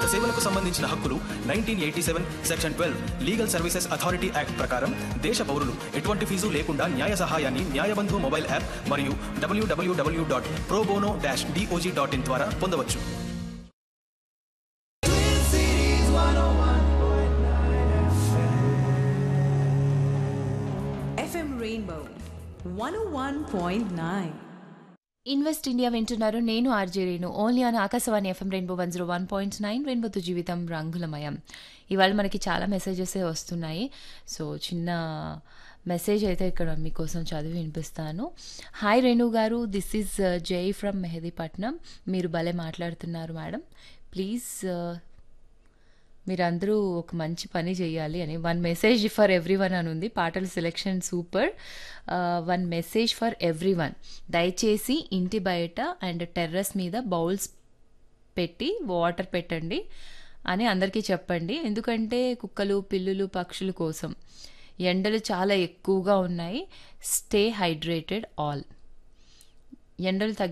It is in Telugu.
సేవలకు సంబంధించిన హక్కులు nineteen eighty seven section twelve legal services authority act ప్రకారం దేశ పౌరులు ఎటువంటి ఫీజు లేకుండా న్యాయ సహాయాన్ని న్యాయబంధు మొబైల్ యాప్ మరియు డబ్ల్యూడబ్ల్యూడబ్ల్యూ dot probono dash DOJ dot in ద్వారా పొందవచ్చు FM Rainbow 101.9. ఇన్వెస్ట్ ఇండియా వింటున్నారు నేను RJ Renu only on Akashvani FM Rainbow one zero one point nine రెయిన్బోతో జీవితం రంగులమయం ఇవాళ మనకి చాలా మెసేజెస్ వస్తున్నాయి సో చిన్న మెసేజ్ అయితే ఇక్కడ మీకోసం చదివి వినిపిస్తాను hi Renu garu this is Jai from Mehdipatnam మీరు భలే మాట్లాడుతున్నారు మేడం ప్లీజ్ మీరందరూ ఒక మంచి పని చేయాలి అని one message for everyone అని ఉంది పాటల selection super one message for everyone దయచేసి ఇంటి బయట అండ్ టెర్రస్ మీద బౌల్స్ పెట్టి వాటర్ పెట్టండి అని అందరికీ చెప్పండి ఎందుకంటే కుక్కలు పిల్లులు పక్షుల కోసం ఎండలు చాలా ఎక్కువగా ఉన్నాయి స్టే హైడ్రేటెడ్ ఆల్ ఎండలు తగ్గి